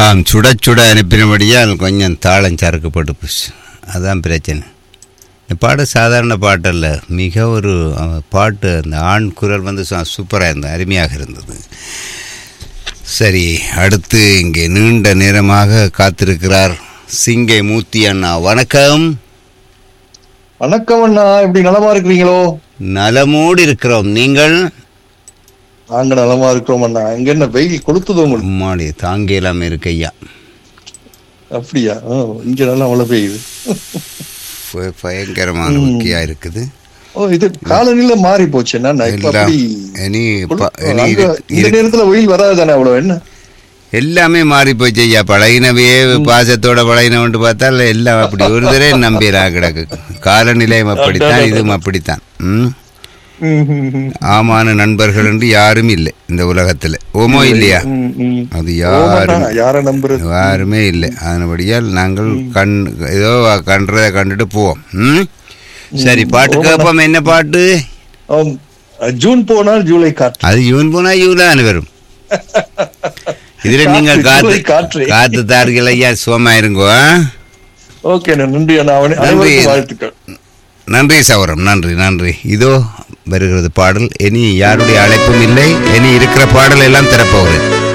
ஆம் சுட சுட அனுப்பினபடியால் கொஞ்சம் தாளம் சறுக்கப்பட்டு போச்சு அதான் பிரச்சனை இந்த பாட்டு சாதாரண பாட்டல்ல மிக ஒரு அஹ், பாட்டு அந்த ஆண் குரல் வந்து சூப்பராக இருந்தது அருமையாக இருந்தது சரி அடுத்து இங்கே நீண்ட நேரமாக காத்திருக்கிறார் சிங்கை மூர்த்தி அண்ணா வணக்கம் வணக்கம் அண்ணா எப்படி நலமா இருக்கிறீங்களோ நலமோடு இருக்கிறோம் நீங்கள் நாங்க நலமா இருக்கிறோம் அண்ணா இங்க என்ன வெயில் கொளுத்துதோ உங்களுக்கு மாடி தாங்கியெல்லாம் இருக்கையா அப்படியா ஆ, இங்க நல்லா மழை பெய்யுது ப- பயங்கரமான உக்கியா இருக்குது ஓ இது காலநிலை மாறி போச்சு என்ன இப்ப எல்லாம் அப்படி இனி கொளு- ப- இனி அங்க இரு- இந்த இரு- நேரத்துல வெயில் வராது தானே அவ்வளவு என்ன எல்லாமே மாறி போச்சு ஐயா பழகினவே பாசத்தோட பழகினவன்ட்டு பார்த்தால் எல்லாம் அப்படி ஒரு தடவை நம்பிரா கிடக்கு காலநிலையம் அப்படித்தான் இதுவும் அப்படித்தான் ம் ம், ம், ம். ஆமான நண்பர்கள் என்று யாரும் இல்லை இந்த உலகத்தில் ஓமோ இல்லையா ம், ம். அது ஓமாண்ணா, யாரும் யார நம்புறது யாருமே இல்லை அதனபடியால் நாங்கள் கண் ஏதோ கண்டதை கண்டுட்டு போவோம் ம் சரி பாட்டு கேட்போம் என்ன பாட்டு ஆம், ஜூன் போனால் ஜூலை காற்று அது யூன் போனா யூலான்னு வரும் இதுல நீங்கள் காற்று, காத்து ஜூலை காற்று. காத்து தார்கள் ஐயா சுகமா இருங்கோ ஆ? ஓகே அண்ணா நன்றி அண்ணா அவனே அனைவருக்கும் வாழ்த்துக்கள் நன்றி சௌரம் நன்றி நன்றி இதோ வருகிறது பாடல் இனி யாருடைய அழைப்பும் இல்லை இனி இருக்கிற பாடல் எல்லாம் திறப்போகிறேன்